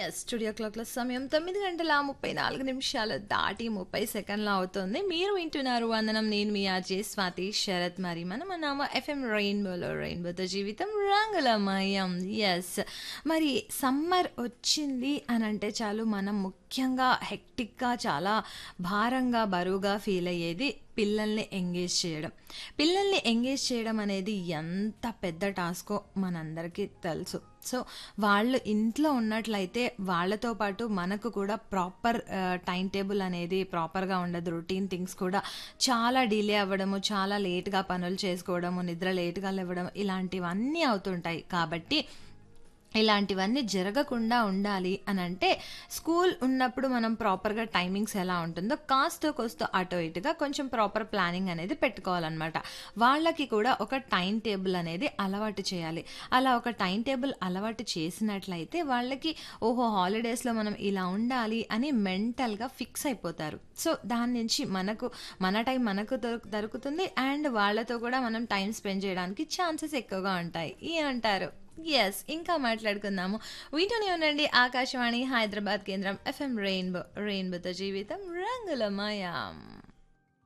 yes studio క్లాక్ల సమయం తొమ్మిది గంటల ముప్పై నాలుగు నిమిషాలు దాటి ముప్పై సెకండ్లు అవుతుంది మీరు వింటున్నారు వందనం నేను మీ ఆర్జే స్వాతి శరత్ మరి మనం నామ ఎఫ్ఎం రెయిన్బోలో రెయిన్బోతో జీవితం రంగులమయం ఎస్ మరి సమ్మర్ వచ్చింది అని అంటే చాలు మనం ముఖ్యంగా హెక్టిక్గా చాలా భారంగా బరువుగా ఫీల్ అయ్యేది పిల్లల్ని ఎంగేజ్ చేయడం పిల్లల్ని ఎంగేజ్ చేయడం అనేది ఎంత పెద్ద టాస్కో మనందరికీ తెలుసు సో వాళ్ళు ఇంట్లో ఉన్నట్లయితే వాళ్ళతో పాటు మనకు కూడా ప్రాపర్ టైం టేబుల్ అనేది ప్రాపర్గా ఉండదు రొటీన్ థింగ్స్ కూడా చాలా డిలే అవ్వడము చాలా లేట్గా పనులు చేసుకోవడము నిద్ర లేట్గా లేవడం ఇలాంటివన్నీ అవుతుంటాయి కాబట్టి ఇలాంటివన్నీ జరగకుండా ఉండాలి అని అంటే స్కూల్ ఉన్నప్పుడు మనం ప్రాపర్గా టైమింగ్స్ ఎలా ఉంటుందో కాస్త కోస్తో అటో ఇటుగా కొంచెం ప్రాపర్ ప్లానింగ్ అనేది పెట్టుకోవాలన్నమాట వాళ్ళకి కూడా ఒక టైం టేబుల్ అనేది అలవాటు చేయాలి అలా ఒక టైం టేబుల్ అలవాటు చేసినట్లయితే వాళ్ళకి ఓహో హాలిడేస్లో మనం ఇలా ఉండాలి అని మెంటల్గా ఫిక్స్ అయిపోతారు సో దాని నుంచి మనకు మన టైం మనకు దొరుకు దొరుకుతుంది అండ్ వాళ్ళతో కూడా మనం టైం స్పెండ్ చేయడానికి ఛాన్సెస్ ఎక్కువగా ఉంటాయి అంటారు ఎస్ ఇంకా మాట్లాడుకుందాము వీటిని ఉండండి ఆకాశవాణి హైదరాబాద్ కేంద్రం ఎఫ్ఎం రెయిన్బో రెయిన్బోతో జీవితం రంగుల మాయాం